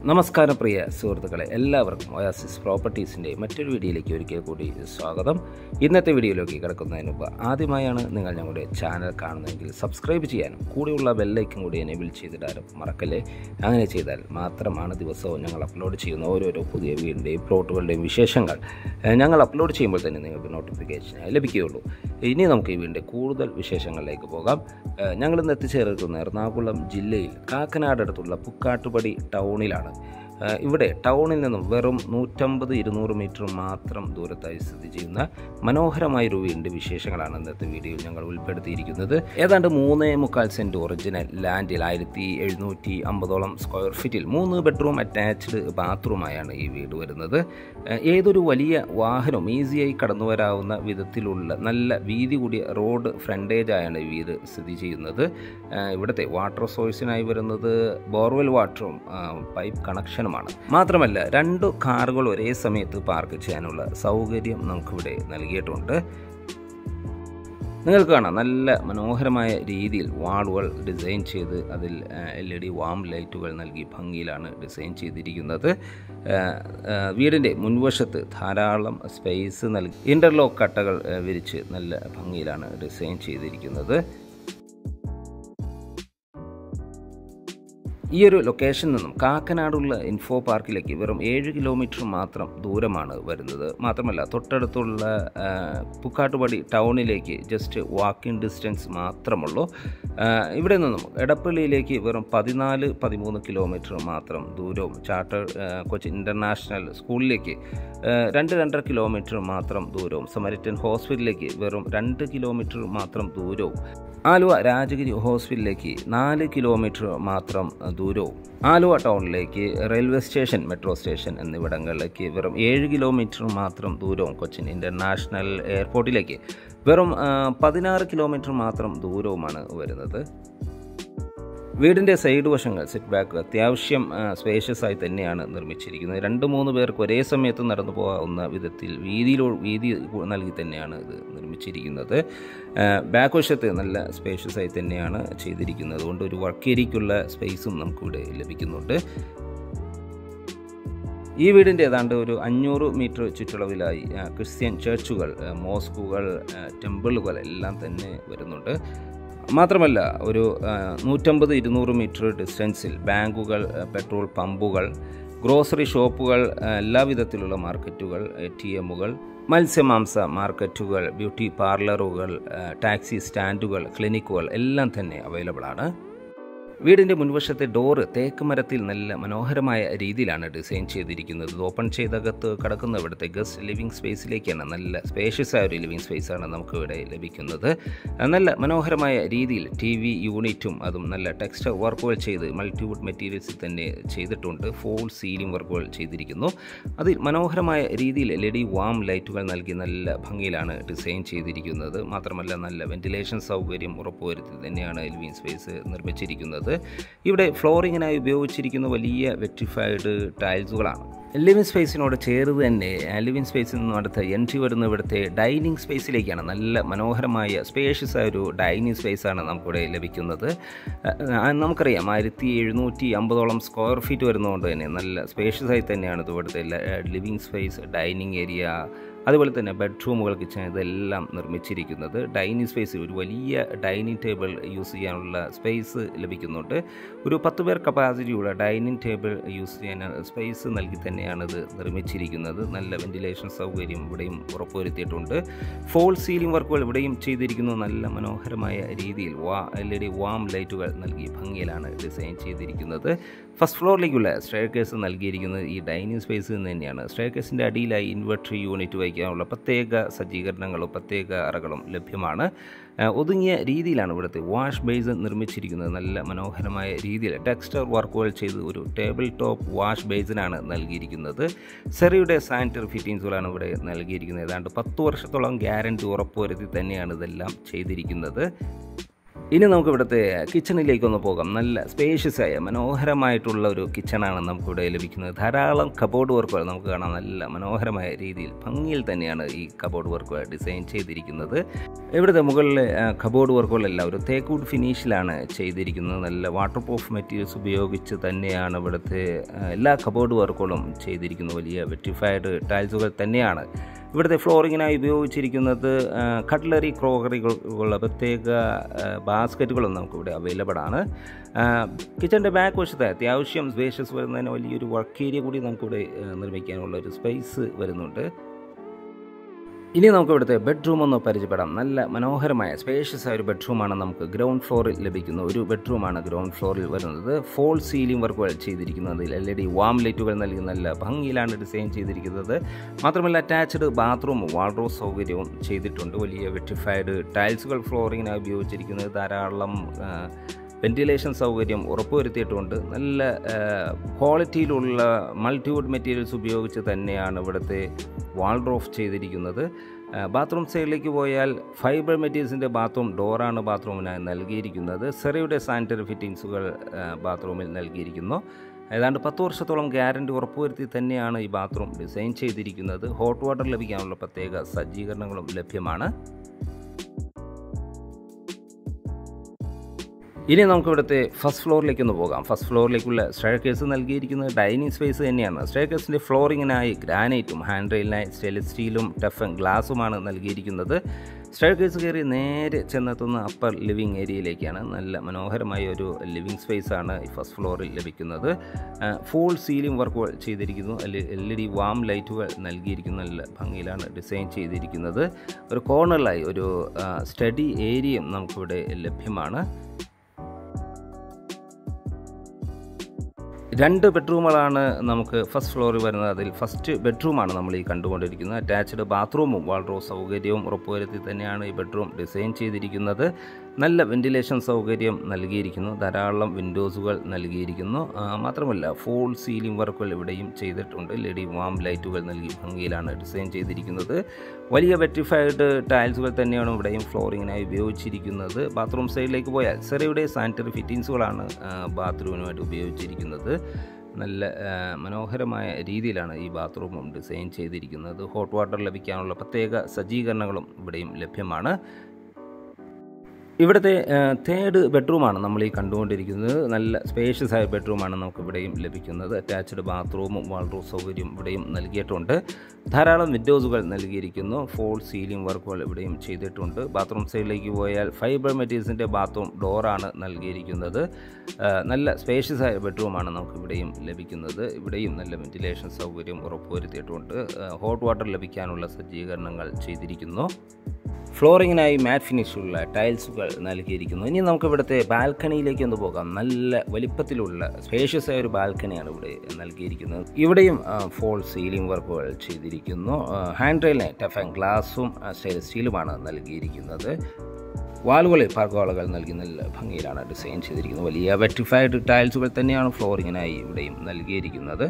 നമസ്കാരം പ്രിയ സുഹൃത്തുക്കളെ എല്ലാവർക്കും ഒയാസിസ് പ്രോപ്പർട്ടീസിൻ്റെ മറ്റൊരു വീഡിയോയിലേക്ക് ഒരിക്കൽ കൂടി സ്വാഗതം ഇന്നത്തെ വീഡിയോയിലേക്ക് കിടക്കുന്നതിന് മുമ്പ് ആദ്യമായാണ് നിങ്ങൾ ഞങ്ങളുടെ ചാനൽ കാണുന്നതെങ്കിൽ സബ്സ്ക്രൈബ് ചെയ്യാനും കൂടെയുള്ള ബെല്ലൈക്കും കൂടി എനേബിൾ ചെയ്തിടാനും മറക്കല്ലേ അങ്ങനെ ചെയ്താൽ മാത്രമാണ് ദിവസവും ഞങ്ങൾ അപ്ലോഡ് ചെയ്യുന്ന ഓരോരോ പുതിയ വീടിൻ്റെയും പ്ലോട്ടുകളുടെയും വിശേഷങ്ങൾ ഏഹ്, ഞങ്ങൾ അപ്ലോഡ് ചെയ്യുമ്പോൾ തന്നെ നിങ്ങൾക്ക് നോട്ടിഫിക്കേഷൻ ലഭിക്കുകയുള്ളൂ ഇനി നമുക്ക് ഈ വീടിൻ്റെ കൂടുതൽ വിശേഷങ്ങളിലേക്ക് പോകാം ഏഹ്, ഞങ്ങളിന്ന് എത്തിച്ചേർക്കുന്ന എറണാകുളം ജില്ലയിൽ കാക്കനാട് അടുത്തുള്ള പുക്കാട്ടുപടി ടൗണിലാണ് ഏഹ്, ഇവിടെ ടൗണിൽ നിന്നും വെറും നൂറ്റമ്പത് ഇരുന്നൂറ് മീറ്റർ മാത്രം ദൂരത്തായി സ്ഥിതി ചെയ്യുന്ന മനോഹരമായ ഒരു വീടിൻ്റെ വിശേഷങ്ങളാണ് ഇന്നത്തെ വീഡിയോയിൽ ഞങ്ങൾ ഉൾപ്പെടുത്തിയിരിക്കുന്നത് ഏതാണ്ട് മൂന്നേ മുക്കാൽ സെൻറ്റ് ഒറിജിനൽ ലാൻഡിൽ ആയിരത്തി എഴുന്നൂറ്റി അമ്പതോളം സ്ക്വയർ ഫീറ്റിൽ മൂന്ന് ബെഡ്റൂം അറ്റാച്ച്ഡ് ബാത്റൂമായാണ് ഈ വീട് വരുന്നത് ഏഹ്, ഏതൊരു വലിയ വാഹനം ഈസിയായി കടന്നു വരാവുന്ന വിധത്തിലുള്ള നല്ല വീതി കൂടിയ റോഡ് ഫ്രണ്ടേജായാണ് ഈ വീട് സ്ഥിതി ചെയ്യുന്നത് ഏഹ്, ഇവിടുത്തെ വാട്ടർ സോഴ്സിനായി വരുന്നത് ബോർവെൽ വാട്ടറും ആഹ്, പൈപ്പ് കണക്ഷനുമാണ് മാത്രമല്ല രണ്ട് കാറുകൾ ഒരേ സമയത്ത് പാർക്ക് ചെയ്യാനുള്ള സൗകര്യം നമുക്കിവിടെ നൽകിയിട്ടുണ്ട് നിങ്ങൾക്ക് കാണാം നല്ല മനോഹരമായ രീതിയിൽ വാളുകൾ ഡിസൈൻ ചെയ്ത് അതിൽ എൽ ഇ ഡി വാം ലൈറ്റുകൾ നൽകി ഭംഗിയിലാണ് ഡിസൈൻ ചെയ്തിരിക്കുന്നത് ആ, ആ, വീടിൻ്റെ മുൻവശത്ത് ധാരാളം സ്പേസ് നൽകി ഇൻ്റർലോക്ക് കട്ടകൾ ആ, വിരിച്ച് നല്ല ഭംഗിയിലാണ് ഡിസൈൻ ചെയ്തിരിക്കുന്നത് ഈ ഒരു ലൊക്കേഷനിൽ നിന്നും കാക്കനാടുള്ള ഇൻഫോ പാർക്കിലേക്ക് വെറും ഏഴ് കിലോമീറ്റർ മാത്രം ദൂരമാണ് വരുന്നത് മാത്രമല്ല തൊട്ടടുത്തുള്ള ആ, പുക്കാട്ടുപടി ടൗണിലേക്ക് ജസ്റ്റ് വാക്കിംഗ് ഡിസ്റ്റൻസ് മാത്രമുള്ളൂ ആ, ഇവിടെ നിന്നും എടപ്പള്ളിയിലേക്ക് വെറും പതിനാല് പതിമൂന്ന് കിലോമീറ്റർ മാത്രം ദൂരവും ചാർട്ടർ ആ, കൊച്ചി ഇൻ്റർനാഷണൽ സ്കൂളിലേക്ക് ആ, രണ്ട് രണ്ടര കിലോമീറ്റർ മാത്രം ദൂരവും സമരിറ്റൻ ഹോസ്പിറ്റലിലേക്ക് വെറും രണ്ട് കിലോമീറ്റർ മാത്രം ദൂരവും ആലുവ രാജഗിരി ഹോസ്പിറ്റലിലേക്ക് നാല് കിലോമീറ്റർ മാത്രം ദൂരവും ആലുവ ടൗണിലേക്ക് റെയിൽവേ സ്റ്റേഷൻ മെട്രോ സ്റ്റേഷൻ എന്നിവിടങ്ങളിലേക്ക് വെറും ഏഴ് കിലോമീറ്റർ മാത്രം ദൂരവും കൊച്ചിൻ ഇൻ്റർനാഷണൽ എയർപോർട്ടിലേക്ക് വെറും ആ, പതിനാറ് കിലോമീറ്റർ മാത്രം ദൂരവുമാണ് വരുന്നത് വീടിൻ്റെ സൈഡ് വശങ്ങൾ സെറ്റ് ബാക്ക് അത്യാവശ്യം സ്പേഷ്യസ് ആയി തന്നെയാണ് നിർമ്മിച്ചിരിക്കുന്നത് രണ്ട് മൂന്ന് പേർക്ക് ഒരേ സമയത്ത് നടന്നു പോകാവുന്ന വിധത്തിൽ വീതിയിലോ വീതി നൽകി തന്നെയാണ് ഇത് നിർമ്മിച്ചിരിക്കുന്നത് ബാക്ക് വശത്ത് നല്ല സ്പേഷ്യസ് ആയി തന്നെയാണ് ചെയ്തിരിക്കുന്നത് അതുകൊണ്ട് ഒരു വർക്ക് ഏരിയയ്ക്കുള്ള സ്പേസും നമുക്കിവിടെ ലഭിക്കുന്നുണ്ട് ഈ വീടിൻ്റെ ഏതാണ്ട് ഒരു അഞ്ഞൂറ് മീറ്റർ ചുറ്റളവിലായി ആ, ക്രിസ്ത്യൻ ചർച്ചുകൾ ആ, മോസ്കുകൾ ആ, ടെമ്പിളുകൾ എല്ലാം തന്നെ വരുന്നുണ്ട് മാത്രമല്ല ഒരു ആ, നൂറ്റമ്പത് ഇരുന്നൂറ് മീറ്റർ ഡിസ്റ്റൻസിൽ ബാങ്കുകൾ ആ, പെട്രോൾ പമ്പുകൾ ഗ്രോസറി ഷോപ്പുകൾ ആ, എല്ലാവിധത്തിലുള്ള മാർക്കറ്റുകൾ എ ടി എമ്മുകൾ മത്സ്യമാംസ മാർക്കറ്റുകൾ ബ്യൂട്ടി പാർലറുകൾ ആ, ടാക്സി സ്റ്റാൻഡുകൾ ക്ലിനിക്കുകൾ എല്ലാം തന്നെ അവൈലബിൾ ആണ് വീടിൻ്റെ മുൻവശത്തെ ഡോറ് തേക്ക് മരത്തിൽ നല്ല മനോഹരമായ രീതിയിലാണ് ഡിസൈൻ ചെയ്തിരിക്കുന്നത് ഇത് ഓപ്പൺ ചെയ്തകത്ത് കടക്കുന്ന ഇവിടുത്തെ ഗസ്റ്റ് ലിവിങ് സ്പേസിലേക്കാണ് നല്ല സ്പേഷ്യസ് ആയ ഒരു ലിവിങ് സ്പേസാണ് നമുക്ക് ഇവിടെ ലഭിക്കുന്നത് നല്ല മനോഹരമായ രീതിയിൽ ടി വി യൂണിറ്റും അതും നല്ല ടെക്സ്റ്റർ വർക്കുകൾ ചെയ്ത് മൾട്ടിവുഡ് മെറ്റീരിയൽസിൽ തന്നെ ചെയ്തിട്ടുണ്ട് ഫോൾ സീലിംഗ് വർക്കുകൾ ചെയ്തിരിക്കുന്നു അതിൽ മനോഹരമായ രീതിയിൽ എൽ ഇ ഡി വാം ലൈറ്റുകൾ നൽകി നല്ല ഭംഗിയിലാണ് ഡിസൈൻ ചെയ്തിരിക്കുന്നത് മാത്രമല്ല നല്ല വെന്റിലേഷൻ സൗകര്യം ഉറപ്പുവരുത്തി തന്നെയാണ് ലിവിങ് സ്പേസ് നിർമ്മിച്ചിരിക്കുന്നത് ഇവിടെ ഫ്ലോറിങ്ങിനായി ഉപയോഗിച്ചിരിക്കുന്ന വലിയ വെറ്റിഫൈഡ് ടൈൽസുകളാണ് ലിവിങ് സ്പേസിനോട് ചേർന്ന് തന്നെ ലിവിങ് സ്പേസിൽ നിന്നും അടുത്ത എൻട്രി വരുന്ന ഇവിടുത്തെ ഡൈനിങ് സ്പേസിലേക്കാണ് നല്ല മനോഹരമായ സ്പേഷ്യസ് ആയ ഒരു ഡൈനിങ് സ്പേസാണ് നമുക്കിവിടെ ലഭിക്കുന്നത് ആ, നമുക്കറിയാം ആയിരത്തി എഴുന്നൂറ്റി അമ്പതോളം സ്ക്വയർ ഫീറ്റ് വരുന്നതുകൊണ്ട് തന്നെ നല്ല സ്പേഷ്യസ് ആയി തന്നെയാണ് ഇത് ഇവിടുത്തെ ലിവിങ് സ്പേസ് ഡൈനിങ് ഏരിയ അതുപോലെ തന്നെ ബെഡ്റൂമുകൾ കിച്ചൺ ഇതെല്ലാം നിർമ്മിച്ചിരിക്കുന്നത് ഡൈനിങ് സ്പേസ് ഒരു വലിയ ഡൈനിങ് ടേബിൾ യൂസ് ചെയ്യാനുള്ള സ്പേസ് ലഭിക്കുന്നുണ്ട് ഒരു പത്ത് പേർ കപ്പാസിറ്റിയുള്ള ഡൈനിങ് ടേബിൾ യൂസ് ചെയ്യാൻ സ്പേസ് നൽകി തന്നെയാണ് ഇത് നിർമ്മിച്ചിരിക്കുന്നത് നല്ല വെന്റിലേഷൻ സൗകര്യം ഇവിടെയും ഉറപ്പുവരുത്തിയിട്ടുണ്ട് ഫോൾ സീലിംഗ് വർക്കുകൾ ഇവിടെയും ചെയ്തിരിക്കുന്നു നല്ല മനോഹരമായ രീതിയിൽ വാ എൽ ഇ ഡി വാം ലൈറ്റുകൾ നൽകി ഭംഗിയിലാണ് ഡിസൈൻ ചെയ്തിരിക്കുന്നത് ഫസ്റ്റ് ഫ്ലോറിലേക്കുള്ള സ്റ്റേക്കേഴ്സ് നൽകിയിരിക്കുന്നത് ഈ ഡൈനിങ് സ്പേസിൽ നിന്ന് തന്നെയാണ് സ്റ്റേക്കേഴ്സിൻ്റെ അടിയിലായി ഇൻവെർട്ടർ യൂണിറ്റ് വയ്ക്കാനുള്ള പ്രത്യേക സജ്ജീകരണങ്ങളും പ്രത്യേക അറകളും ലഭ്യമാണ് ആ, ഒതുങ്ങിയ രീതിയിലാണ് ഇവിടുത്തെ വാഷ് ബേസ് നിർമ്മിച്ചിരിക്കുന്നത് നല്ല മനോഹരമായ രീതിയിൽ ടെക്സ്റ്റർ വർക്കുകൾ ചെയ്ത് ഒരു ടേബിൾ ടോപ്പ് വാഷ് ബേസിനാണ് നൽകിയിരിക്കുന്നത് സെറിയുടെ സാനിറ്ററി ഫിറ്റിങ്സുകളാണ് ഇവിടെ നൽകിയിരിക്കുന്നത് ഏതാണ്ട് പത്ത് വർഷത്തോളം ഗ്യാരണ്ടി ഉറപ്പുവരുത്തി തന്നെയാണ് ഇതെല്ലാം ചെയ്തിരിക്കുന്നത് ഇനി നമുക്ക് ഇവിടുത്തെ കിച്ചണിലേക്കൊന്ന് പോകാം നല്ല സ്പേഷ്യസ് ആയ മനോഹരമായിട്ടുള്ള ഒരു കിച്ചണാണ് നമുക്കിവിടെ ലഭിക്കുന്നത് ധാരാളം കബോർഡ് വർക്കുകൾ നമുക്ക് കാണാം നല്ല മനോഹരമായ രീതിയിൽ ഭംഗിയിൽ തന്നെയാണ് ഈ കബോർഡ് വർക്കുകൾ ഡിസൈൻ ചെയ്തിരിക്കുന്നത് ഇവിടുത്തെ മുകളിലെ കബോർഡ് വർക്കുകളെല്ലാം ഒരു തേക്കൂഡ് ഫിനിഷിലാണ് ചെയ്തിരിക്കുന്നത് നല്ല വാട്ടർ പ്രൂഫ് മെറ്റീരിയൽസ് ഉപയോഗിച്ച് തന്നെയാണ് ഇവിടുത്തെ ആ, എല്ലാ കബോർഡ് വർക്കുകളും ചെയ്തിരിക്കുന്നത് വലിയ വെറ്റിഫൈഡ് ടൈൽസുകൾ തന്നെയാണ് ഇവിടുത്തെ ഫ്ലോറിങ്ങിനായി ഉപയോഗിച്ചിരിക്കുന്നത് കട്ട്ലറി ക്രോക്കറികളുള്ള പ്രത്യേക ബാസ്ക്കറ്റുകളും നമുക്കിവിടെ അവൈലബിൾ ആണ് കിച്ചൻ്റെ ബാക്ക് വശത്ത് അത്യാവശ്യം സ്പേഷ്യസ് വരുന്നതിന് വലിയൊരു വർക്ക് ഏരിയ കൂടി നമുക്കിവിടെ ആ, നിർമ്മിക്കാനുള്ള ഒരു സ്പേസ് വരുന്നുണ്ട് ഇനി നമുക്ക് ഇവിടുത്തെ ബെഡ്റൂം ഒന്ന് പരിചയപ്പെടാം നല്ല മനോഹരമായ സ്പേഷ്യസ് ആയ ഒരു ബെഡ്റൂമാണ് നമുക്ക് ഗ്രൗണ്ട് ഫ്ലോറിൽ ലഭിക്കുന്ന ഒരു ബെഡ്റൂമാണ് ഗ്രൗണ്ട് ഫ്ലോറിൽ വരുന്നത് ഫോൾ സീലിംഗ് വർക്കുകൾ ചെയ്തിരിക്കുന്നത് എൽ ഇ ഡി വാം ലൈറ്റുകൾ നൽകി നല്ല ഭംഗിയിലാണ് ഡിസൈൻ ചെയ്തിരിക്കുന്നത് മാത്രമല്ല അറ്റാച്ച്ഡ് ബാത്റൂം വാൾഡ്രോബ് സൗകര്യവും ചെയ്തിട്ടുണ്ട് വലിയ വെറ്റിഫൈഡ് ടൈൽസുകൾ ഫ്ലോറിങ്ങിനായി ഉപയോഗിച്ചിരിക്കുന്നത് ധാരാളം ആ, വെന്റിലേഷൻ സൗകര്യം ഉറപ്പുവരുത്തിയിട്ടുണ്ട് നല്ല ക്വാളിറ്റിയിലുള്ള മൾട്ടിവുഡ് മെറ്റീരിയൽസ് ഉപയോഗിച്ച് തന്നെയാണ് ഇവിടുത്തെ വാൾഡ്രോഫ് ചെയ്തിരിക്കുന്നത് ബാത്റൂം സൈഡിലേക്ക് പോയാൽ ഫൈബർ മെറ്റീരിയൽസിൻ്റെ ബാത്റൂം ഡോറാണ് ബാത്റൂമിനായി നൽകിയിരിക്കുന്നത് സെറയുടെ സാനിറ്ററി ഫിറ്റിങ്സുകൾ ബാത്റൂമിൽ നൽകിയിരിക്കുന്നു ഏതാണ്ട് പത്ത് വർഷത്തോളം ഗ്യാരണ്ടി ഉറപ്പുവരുത്തി തന്നെയാണ് ഈ ബാത്റൂം ഡിസൈൻ ചെയ്തിരിക്കുന്നത് ഹോട്ട് വാട്ടർ ലഭിക്കാനുള്ള പ്രത്യേക സജ്ജീകരണങ്ങളും ലഭ്യമാണ് ഇനി നമുക്ക് ഇവിടുത്തെ ഫസ്റ്റ് ഫ്ലോറിലേക്ക് ഒന്ന് പോകാം ഫസ്റ്റ് ഫ്ലോറിലേക്കുള്ള സ്റ്റേർക്കേസ് നൽകിയിരിക്കുന്നത് ഡൈനിങ് സ്പേസ് തന്നെയാണ് സ്റ്റേർക്കേസിൻ്റെ ഫ്ലോറിങ്ങിനായി ഗ്രാനൈറ്റും ഹാൻഡ് റെയിലിനായി സ്റ്റെയിൻലെസ് സ്റ്റീലും ടഫൻ ഗ്ലാസുമാണ് നൽകിയിരിക്കുന്നത് സ്റ്റേർക്കേസ് കയറി നേരെ ചെന്നെത്തുന്ന അപ്പർ ലിവിങ് ഏരിയയിലേക്കാണ് നല്ല മനോഹരമായ ഒരു ലിവിങ് സ്പേസ് ആണ് ഈ ഫസ്റ്റ് ഫ്ലോറിൽ ലഭിക്കുന്നത് ഫുൾ സീലിംഗ് വർക്കുകൾ ചെയ്തിരിക്കുന്നു എൽ ഇ ഡി വാം ലൈറ്റുകൾ നൽകിയിരിക്കുന്നു നല്ല ഭംഗിയിലാണ് ഡിസൈൻ ചെയ്തിരിക്കുന്നത് ഒരു കോർണറിലായി ഒരു സ്റ്റഡി ഏരിയയും നമുക്കിവിടെ ലഭ്യമാണ് രണ്ട് ബെഡ്റൂമുകളാണ് നമുക്ക് ഫസ്റ്റ് ഫ്ലോറിൽ വരുന്നത് അതിൽ ഫസ്റ്റ് ബെഡ്റൂമാണ് നമ്മൾ ഈ കണ്ടുകൊണ്ടിരിക്കുന്നത് അറ്റാച്ച്ഡ് ബാത്റൂമും വളരെ സൗകര്യവും ഉറപ്പുവരുത്തി തന്നെയാണ് ഈ ബെഡ്റൂം ഡിസൈൻ ചെയ്തിരിക്കുന്നത് നല്ല വെന്റിലേഷൻ സൗകര്യം നൽകിയിരിക്കുന്നു ധാരാളം വിൻഡോസുകൾ നൽകിയിരിക്കുന്നു ആ, മാത്രമല്ല ഫോൾ സീലിംഗ് വർക്കുകൾ ഇവിടെയും ചെയ്തിട്ടുണ്ട് ലെഡി വാം ലൈറ്റുകൾ നൽകി ഭംഗിയിലാണ് ഡിസൈൻ ചെയ്തിരിക്കുന്നത് വലിയ വെറ്റിഫൈഡ് ടൈൽസുകൾ തന്നെയാണ് ഇവിടെയും ഫ്ലോറിങ്ങിനായി ഉപയോഗിച്ചിരിക്കുന്നത് ബാത്റൂം സൈഡിലേക്ക് പോയാൽ സെറയുടെ സാനിറ്ററി ഫിറ്റിങ്സുകളാണ് ബാത്റൂമിനുമായിട്ട് ഉപയോഗിച്ചിരിക്കുന്നത് നല്ല ആ, മനോഹരമായ രീതിയിലാണ് ഈ ബാത്റൂമും ഡിസൈൻ ചെയ്തിരിക്കുന്നത് ഹോട്ട് വാട്ടർ ലഭിക്കാനുള്ള പ്രത്യേക സജ്ജീകരണങ്ങളും ഇവിടെയും ലഭ്യമാണ് ഇവിടുത്തെ തേർഡ് ബെഡ്റൂമാണ് നമ്മൾ ഈ കണ്ടുകൊണ്ടിരിക്കുന്നത് നല്ല സ്പേഷ്യസ് ആയ ബെഡ്റൂമാണ് നമുക്ക് ഇവിടെയും ലഭിക്കുന്നത് അറ്റാച്ച്ഡ് ബാത്റൂമും വാൾഡ്രോബ് സൗകര്യം ഇവിടെയും നൽകിയിട്ടുണ്ട് ധാരാളം വിൻഡോസുകൾ നൽകിയിരിക്കുന്നു ഫോൾ സീലിംഗ് വർക്കുകൾ ഇവിടെയും ചെയ്തിട്ടുണ്ട് ബാത്റൂം സൈഡിലേക്ക് പോയാൽ ഫൈബർ മെറ്റീരിയൽസിൻ്റെ ബാത്റൂം ഡോറാണ് നൽകിയിരിക്കുന്നത് ആ, നല്ല സ്പേഷ്യസ് ആയ ബെഡ്റൂമാണ് നമുക്ക് ഇവിടെയും ലഭിക്കുന്നത് ഇവിടെയും നല്ല വെന്റിലേഷൻ സൗകര്യം ഉറപ്പുവരുത്തിയിട്ടുണ്ട് ഹോട്ട് വാട്ടർ ലഭിക്കാനുള്ള സജ്ജീകരണങ്ങൾ ചെയ്തിരിക്കുന്നു ഫ്ലോറിങ്ങിനായി മാറ്റ് ഫിനിഷുള്ള ടൈൽസുകൾ നൽകിയിരിക്കുന്നു ഇനി നമുക്ക് ഇവിടുത്തെ ബാൽക്കണിയിലേക്ക് ഒന്ന് പോകാം നല്ല വലിപ്പത്തിലുള്ള സ്പേഷ്യസ് ആയ ഒരു ബാൽക്കണിയാണ് ഇവിടെ നൽകിയിരിക്കുന്നത് ഇവിടെയും ഫോൾ സീലിംഗ് വർക്കുകൾ ചെയ്തിരിക്കുന്നു ഹാൻഡ് റെയിലിന് ടഫ് ആൻഡ് ഗ്ലാസും സ്റ്റൈൽ സ്റ്റീലുമാണ് നൽകിയിരിക്കുന്നത് വാലുകളിൽ പാർക്കോളകൾ നൽകി നല്ല ഭംഗിയിലാണ് ഡിസൈൻ ചെയ്തിരിക്കുന്നത് വലിയ വെറ്റിഫൈഡ് ടൈൽസുകൾ തന്നെയാണ് ഫ്ലോറിങ്ങിനായി ഇവിടെയും നൽകിയിരിക്കുന്നത്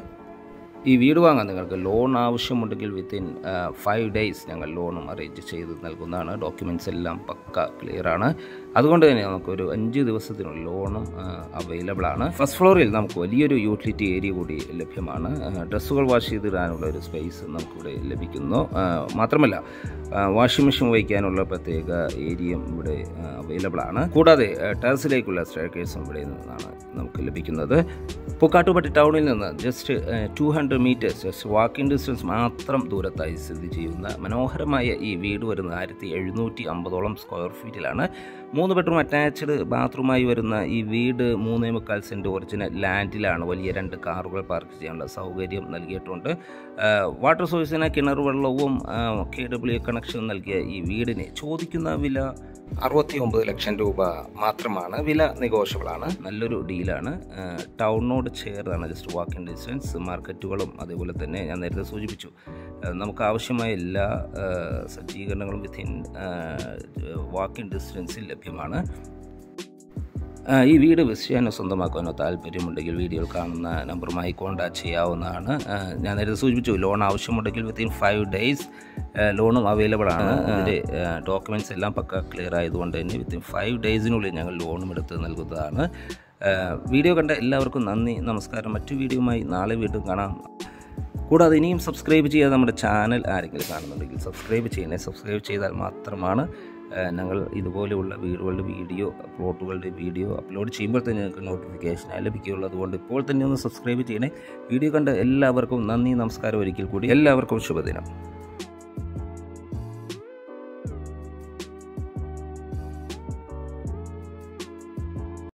ഈ വീട് വാങ്ങാൻ നിങ്ങൾക്ക് ലോൺ ആവശ്യമുണ്ടെങ്കിൽ വിത്തിൻ ഫൈവ് ഡേയ്സ് ഞങ്ങൾ ലോണും അറേഞ്ച് ചെയ്ത് നൽകുന്നതാണ് ഡോക്യുമെൻറ്റ്സ് എല്ലാം പക്ക ക്ലിയർ ആണ് അതുകൊണ്ട് തന്നെ നമുക്കൊരു അഞ്ച് ദിവസത്തിനുള്ള ലോണും അവൈലബിൾ ആണ് ഫസ്റ്റ് ഫ്ലോറിൽ നമുക്ക് വലിയൊരു യൂട്ടിലിറ്റി ഏരിയ കൂടി ലഭ്യമാണ് ഡ്രസ്സുകൾ വാഷ് ചെയ്തിടാനുള്ള ഒരു സ്പേസ് നമുക്കിവിടെ ലഭിക്കുന്നു ആ, മാത്രമല്ല വാഷിംഗ് മെഷീൻ വയ്ക്കാനുള്ള പ്രത്യേക ഏരിയയും ഇവിടെ അവൈലബിൾ ആണ് കൂടാതെ ടെറസിലേക്കുള്ള സ്റ്റേക്കേഴ്സും ഇവിടെ നിന്നാണ് നമുക്ക് ലഭിക്കുന്നത് പൂക്കാട്ടുപട്ടി ടൗണിൽ നിന്ന് just two hundred metres just walking distance മാത്രം ദൂരത്തായി സ്ഥിതി ചെയ്യുന്ന മനോഹരമായ ഈ വീട് വരുന്ന ആയിരത്തി എഴുന്നൂറ്റി അമ്പതോളം സ്ക്വയർ ഫീറ്റിലാണ് മൂന്ന് ബെഡ്റൂം അറ്റാച്ച്ഡ് ബാത്റൂമായി വരുന്ന ഈ വീട് മൂന്നേ മുക്കാൽ സെൻറ്റ് ഒറിജിനൽ ലാൻഡിലാണ് വലിയ രണ്ട് കാറുകൾ പാർക്ക് ചെയ്യാനുള്ള സൗകര്യം നൽകിയിട്ടുണ്ട് വാട്ടർ സോഴ്സിന് കിണർ വെള്ളവും കെ ഡബ്ല്യു കണക്ഷൻ നൽകിയ ഈ വീടിന് ചോദിക്കുന്ന വില അറുപത്തി ഒമ്പത് ലക്ഷം രൂപ മാത്രമാണ് വില നെഗോഷ്യബിളാണ് നല്ലൊരു ഡീലാണ് ടൗണിനോട് ചേർന്നാണ് ജസ്റ്റ് വാക്കിംഗ് ഡിസ്റ്റൻസ് മാർക്കറ്റുകളും അതേപോലെ തന്നെ ഞാൻ നേരത്തെ സൂചിപ്പിച്ചു ആ, നമുക്ക് ആവശ്യമായ എല്ലാ ആ, സജ്ജീകരണങ്ങളും വിത്തിൻ വാക്കിംഗ് ഡിസ്റ്റൻസിൽ ലഭ്യമാണ് ആ, ഈ വീട് വിശ്വാനോ സ്വന്തമാക്കാനോ താല്പര്യമുണ്ടെങ്കിൽ വീഡിയോയിൽ കാണുന്ന നമ്പറുമായി കോൺടാക്ട് ചെയ്യാവുന്നതാണ് ആ, ഞാൻ നേരത്തെ സൂചിപ്പിച്ചു ലോൺ ആവശ്യമുണ്ടെങ്കിൽ വിത്തിൻ ഫൈവ് ഡേയ്സ് ലോണും അവൈലബിൾ ആണ് അതിൻ്റെ ഡോക്യുമെൻറ്റ്സ് എല്ലാം പക്ക ക്ലിയർ ആയതുകൊണ്ട് തന്നെ വിത്തിൻ ഫൈവ് ഡേയ്സിനുള്ളിൽ ഞങ്ങൾ ലോണും എടുത്ത് നൽകുന്നതാണ് ആ, വീഡിയോ കണ്ട എല്ലാവർക്കും നന്ദി നമസ്കാരം മറ്റു വീഡിയോയുമായി നാളെ വീണ്ടും കാണാം കൂടാതെ ഇനിയും സബ്സ്ക്രൈബ് ചെയ്യാതെ നമ്മുടെ ചാനൽ ആരെങ്കിലും കാണുന്നുണ്ടെങ്കിൽ സബ്സ്ക്രൈബ് ചെയ്യണേ സബ്സ്ക്രൈബ് ചെയ്താൽ മാത്രമാണ് ആ, ഞങ്ങൾ ഇതുപോലെയുള്ള വീടുകളുടെ വീഡിയോ പ്ലോട്ടുകളുടെ വീഡിയോ അപ്ലോഡ് ചെയ്യുമ്പോൾ തന്നെ നിങ്ങൾക്ക് നോട്ടിഫിക്കേഷൻ ലഭിക്കുകയുള്ളൂ അതുകൊണ്ട് ഇപ്പോൾ തന്നെ ഒന്ന് സബ്സ്ക്രൈബ് ചെയ്യണേ വീഡിയോ കണ്ട എല്ലാവർക്കും നന്ദി നമസ്കാരം ഒരിക്കൽ കൂടി എല്ലാവർക്കും ശുഭദിനം